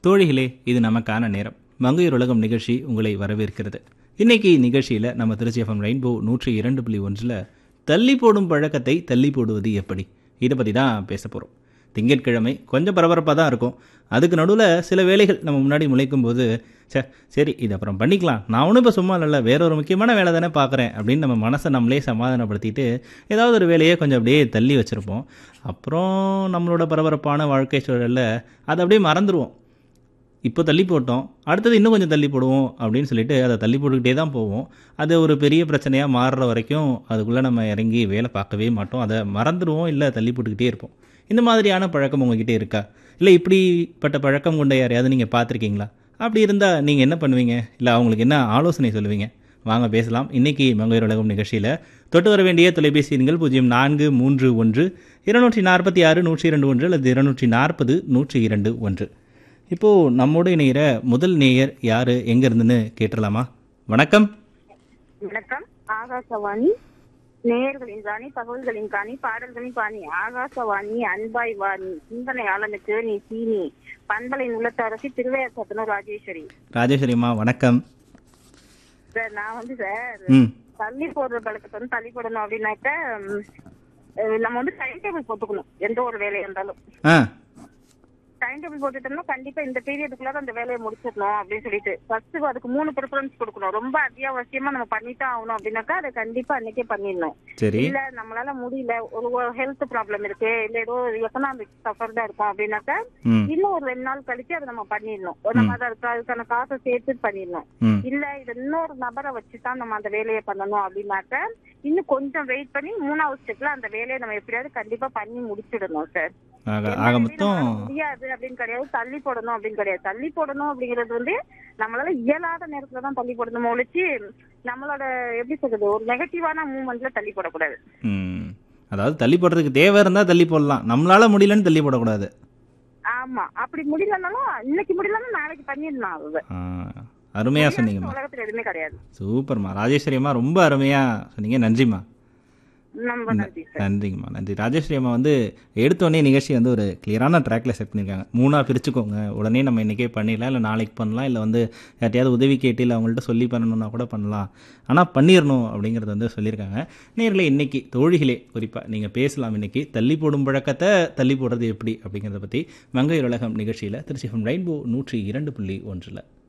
தோழிகளே இது நமக்கான நேரம் மங்கையர் உலகம் நிகழ்ச்சி உங்களை வரவேற்கிறது இன்னைக்கு நிகழ்ச்சியில் நம்ம திருச்சி எஃப்எம் ரெயின்போ நூற்றி இரண்டு புள்ளி ஒன்றில் தள்ளி போடும் பழக்கத்தை தள்ளி போடுவது எப்படி இதை பற்றி தான் பேச போகிறோம் திங்கட்கிழமை கொஞ்சம் பரபரப்பாக தான் இருக்கும் அதுக்கு நடுவில் சில வேலைகள் நம்ம முன்னாடி முளைக்கும் போது சே சரி இது அப்புறம் பண்ணிக்கலாம் நான் ஒன்றும் இப்போ சும்மா இல்லை வேற ஒரு முக்கியமான வேலை தானே பார்க்குறேன் அப்படின்னு நம்ம மனசை நம்மளே சமாதானப்படுத்திட்டு ஏதாவது ஒரு வேலையை கொஞ்சம் அப்படியே தள்ளி வச்சுருப்போம் அப்புறம் நம்மளோட பரபரப்பான வாழ்க்கை சூழலில் அதை அப்படியே மறந்துடுவோம் இப்போ தள்ளி போட்டோம் அடுத்தது இன்னும் கொஞ்சம் தள்ளி போடுவோம் அப்படின்னு சொல்லிட்டு அதை தள்ளி போட்டுக்கிட்டே தான் போவோம் அது ஒரு பெரிய பிரச்சனையாக மாறுற வரைக்கும் அதுக்குள்ளே நம்ம இறங்கி வேலை பார்க்கவே மாட்டோம் அதை மறந்துடுவோம் இல்லை தள்ளி போட்டுக்கிட்டே இருப்போம் இந்த மாதிரியான பழக்கம் உங்ககிட்ட இருக்கா இல்லை இப்படிப்பட்ட பழக்கம் கொண்ட யாரையாவது நீங்கள் பார்த்துருக்கீங்களா அப்படி இருந்தால் நீங்கள் என்ன பண்ணுவீங்க இல்லை அவங்களுக்கு என்ன ஆலோசனை சொல்லுவீங்க வாங்க பேசலாம் இன்னைக்கு மங்கையர் உலகம் நிகழ்ச்சியில் தொட்டு வர வேண்டிய தொலைபேசி எண்கள் பூஜ்ஜியம் நான்கு மூன்று ஒன்று இருநூற்றி நாற்பத்தி ஆறு நூற்றி இரண்டு ஒன்று அல்லது இருநூற்றி நாற்பது நூற்றி இரண்டு ஒன்று இப்போது நம்மோடு இணைகிற முதல் நேயர் யார் எங்கேருந்துன்னு கேட்டுடலாமா வணக்கம் வணக்கம் ஆகாசவாணி நேயர்களின் காணி தகவல்களின் காணி பாடல்களின் காணி ஆகாசவாணி அன்பாய் வாணி சிந்தனையாளனுக்கு நீ சீனி பண்பலின் உள்ளத்தரசி திருவையார் சத்தனூர் ராஜேஸ்வரி ராஜேஸ்வரிம்மா வணக்கம் சார் நான் வந்து சார் ம் தள்ளி போடுற பழக்கத்தை வந்து தள்ளி போடணும் அப்படின்னாக்க ம், அஹ் நம்ம வந்து டைம் டேபிள் போட்டுக்கணும் எந்த ஒரு வேலையா இருந்தாலும் ஆ டைம் டேபிள் போட்டுட்டோம்னா கண்டிப்பா இந்த பீரியடுக்குள்ள அந்த வேலையை முடிச்சிடணும் அப்படின்னு சொல்லிட்டு ஃபர்ஸ்ட் அதுக்கு மூணு ப்ரிஃபரன்ஸ் கொடுக்கணும் ரொம்ப அத்தியாவசியமா நம்ம பண்ணித்தான் ஆகணும் அப்படின்னாக்கா அதை கண்டிப்பா அன்னைக்கே பண்ணிடணும் சரி இல்ல நம்மளால முடியல ஒரு ஹெல்த் ப்ராப்ளம் இருக்கு இல்ல ஏதோ எக்கனாமிக் சஃபர்டா இருக்கும் அப்படின்னாக்கா ம் இன்னும் ஒரு ரெண்டு நாள் கழிச்சு அதை நம்ம பண்ணிடணும் ஒரு நம்ம அதை அதுக்கு- அதுக்கான காசை சேர்த்து பண்ணிடணும் ம் இல்ல இது இன்னொரு நபரை வச்சுதான் நம்ம அந்த வேலையை பண்ணணும் அப்படின்னாக்க இன்னும் கொஞ்சம் வெயிட் பண்ணி மூணாவது ஸ்டெப்ல அந்த வேலையை நம்ம எப்படியாவது கண்டிப்பா பண்ணி முடிச்சிடணும் சார் ஆக எந்த ஆக வேலையும் மொத்தம் நம்மளால முடியாது அப்படின்னு கிடையாது தள்ளி போடணும் அப்படின்னு கிடையாது தள்ளி போடணும் அப்படிங்கிறது வந்து நம்மளால இயலாத நேரத்துல தான் தள்ளி போடணும் ஒழிச்சு நம்மளோட எப்படி சொல்றது ஒரு நெகட்டிவான மூவ்மெண்ட்ல தள்ளி போடக்கூடாது ம் அதாவது தள்ளி போடுறதுக்கு தேவை இருந்தால் தள்ளி போடலாம் நம்மளால முடியலன்னு தள்ளி போடக்கூடாது ஆமா அப்படி முடியலனாலும் இன்னைக்கு முடியலன்னா நாளைக்கு பண்ணிடலாம் அது ஆ அருமையாக சொன்னீங்கம்மா உலகத்துல எதுவுமே கிடையாது சூப்பர்மா ராஜேஸ்வரி அம்மா ரொம்ப அருமையாக சொன்னீங்க நன்றிம்மா ரொம்ப நன்றி சார் நன்றிங்கம்மா நன்றி ராஜேஸ்வரி அம்மா வந்து எடுத்தோடனே நிகழ்ச்சி வந்து ஒரு கிளியரான ட்ராக்ல செட் பண்ணியிருக்காங்க மூணாக பிரிச்சுக்கோங்க உடனே நம்ம இன்றைக்கே பண்ணிடலாம் இல்லை நாளைக்கு பண்ணலாம் இல்லை வந்து யார்ட்டையாவது உதவி கேட்டு இல்லை அவங்கள்ட்ட சொல்லி பண்ணணும்னா கூட பண்ணலாம் ஆனால் பண்ணிடணும் அப்படிங்கிறத வந்து சொல்லியிருக்காங்க நேரில் இன்னைக்கு தோழிகளே குறிப்பாக நீங்கள் பேசலாம் இன்னைக்கு தள்ளி போடும் பழக்கத்தை தள்ளி போடுறது எப்படி அப்படிங்கிறத பற்றி மங்கை உலகம் நிகழ்ச்சியில் திருச்சி ரெயின்போ நூற்றி இரண்டு புள்ளி ஒன்றில்